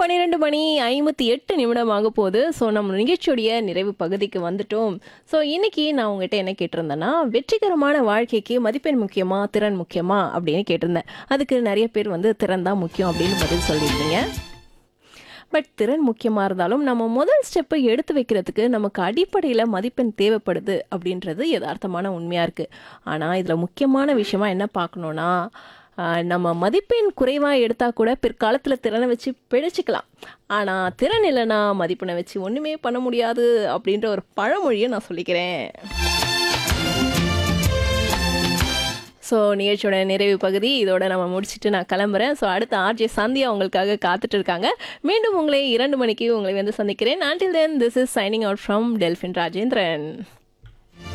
பன்னிரெண்டு மணி ஐம்பத்தி எட்டு நிமிடம் ஆக போகுது ஸோ நம்ம நிகழ்ச்சியுடைய நிறைவு பகுதிக்கு வந்துட்டோம் ஸோ இன்னைக்கு நான் உங்ககிட்ட என்ன கேட்டிருந்தேன்னா வெற்றிகரமான வாழ்க்கைக்கு மதிப்பெண் முக்கியமா திறன் முக்கியமா அப்படின்னு கேட்டிருந்தேன் அதுக்கு நிறைய பேர் வந்து திறன் தான் முக்கியம் அப்படின்னு பதில் சொல்லியிருந்தீங்க பட் திறன் முக்கியமாக இருந்தாலும் நம்ம முதல் ஸ்டெப்பை எடுத்து வைக்கிறதுக்கு நமக்கு அடிப்படையில் மதிப்பெண் தேவைப்படுது அப்படின்றது யதார்த்தமான உண்மையாக இருக்குது ஆனால் இதில் முக்கியமான விஷயமா என்ன பார்க்கணுன்னா ஆஹ், நம்ம மதிப்பெண் குறைவாக எடுத்தால் கூட பிற்காலத்தில் திறனை வச்சு பிழைச்சிக்கலாம் ஆனால் திறன் இல்லைன்னா மதிப்பெண்ணை வச்சு ஒன்றுமே பண்ண முடியாது அப்படின்ற ஒரு பழமொழியை நான் சொல்லிக்கிறேன் ஸோ நிகழ்ச்சியோட நிறைவு பகுதி இதோட நம்ம முடிச்சுட்டு நான் கிளம்புறேன் ஸோ அடுத்த ஆர்ஜே சந்தியா உங்களுக்காக காத்துட்டு இருக்காங்க மீண்டும் உங்களை இரண்டு மணிக்கு உங்களை வந்து சந்திக்கிறேன் until then this is signing out from Delphin Rajendran